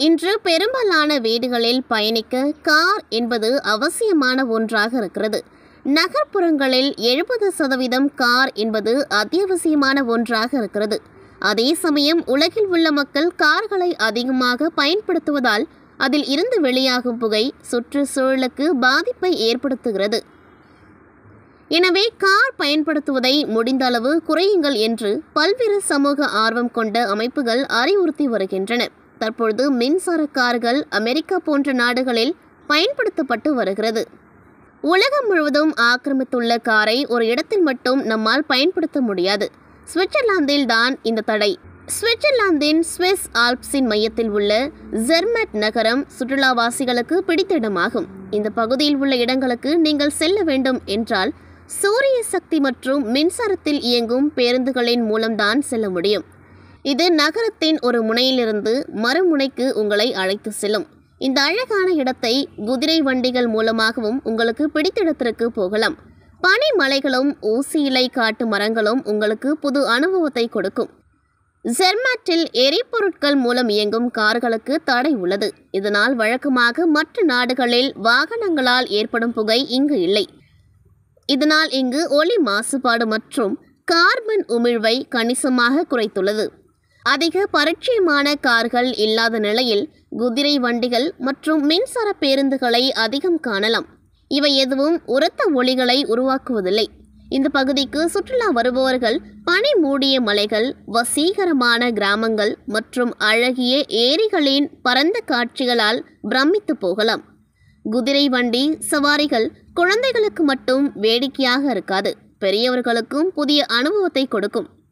இன்று பெரும்பாலான வீடுகளில் பயணிக்க கார் என்பது அவசியமான ஒன்றாக இருக்கிறது நகர்ப்புறங்களில் எழுபது சதவீதம் கார் என்பது அத்தியாவசியமான ஒன்றாக இருக்கிறது அதே சமயம் உலகில் உள்ள மக்கள் கார்களை அதிகமாக பயன்படுத்துவதால் அதில் இருந்து வெளியாகும் புகை சுற்றுச்சூழலுக்கு பாதிப்பை ஏற்படுத்துகிறது எனவே கார் பயன்படுத்துவதை முடிந்த அளவு குறையுங்கள் என்று பல்வேறு சமூக ஆர்வம் கொண்ட அமைப்புகள் அறிவுறுத்தி வருகின்றன தற்பொழுது மின்சார கார்கள் அமெரிக்கா போன்ற நாடுகளில் பயன்படுத்தப்பட்டு வருகிறது உலகம் முழுவதும் ஆக்கிரமித்துள்ள காரை ஒரு இடத்தில் மட்டும் நம்மால் பயன்படுத்த முடியாது சுவிட்சர்லாந்தில் தான் இந்த தடை சுவிட்சர்லாந்தின் ஸ்விஸ் ஆல்ப்ஸின் மையத்தில் உள்ள ஜெர்மட் நகரம் சுற்றுலாவாசிகளுக்கு பிடித்த இடமாகும் இந்த பகுதியில் உள்ள இடங்களுக்கு நீங்கள் செல்ல வேண்டும் என்றால் சூரிய சக்தி மற்றும் மின்சாரத்தில் இயங்கும் பேருந்துகளின் மூலம்தான் செல்ல முடியும் இது நகரத்தின் ஒரு முனையிலிருந்து மறுமுனைக்கு உங்களை அழைத்து செல்லும் இந்த அழகான இடத்தை குதிரை வண்டிகள் மூலமாகவும் உங்களுக்கு பிடித்த இடத்திற்கு போகலாம் பனி மலைகளும் ஊசி இலை காட்டு மரங்களும் உங்களுக்கு புது அனுபவத்தை கொடுக்கும் ஜெர்மாட்டில் எரிபொருட்கள் மூலம் இயங்கும் கார்களுக்கு தடை உள்ளது இதனால் வழக்கமாக மற்ற நாடுகளில் வாகனங்களால் ஏற்படும் புகை இங்கு இல்லை இதனால் இங்கு ஒலி மாசுபாடு மற்றும் கார்பன் உமிழ்வை கணிசமாக குறைத்துள்ளது அதிக பரிச்சயமான கார்கள் இல்லாத நிலையில் குதிரை வண்டிகள் மற்றும் மின்சார பேருந்துகளை அதிகம் காணலாம் இவை எதுவும் உரத்த ஒளிகளை உருவாக்குவதில்லை இந்த பகுதிக்கு சுற்றுலா வருபவர்கள் பனி மூடிய மலைகள் வசீகரமான கிராமங்கள் மற்றும் அழகிய ஏரிகளின் பரந்த காட்சிகளால் பிரமித்து போகலாம் குதிரை வண்டி சவாரிகள் குழந்தைகளுக்கு மட்டும் வேடிக்கையாக இருக்காது பெரியவர்களுக்கும் புதிய அனுபவத்தை கொடுக்கும்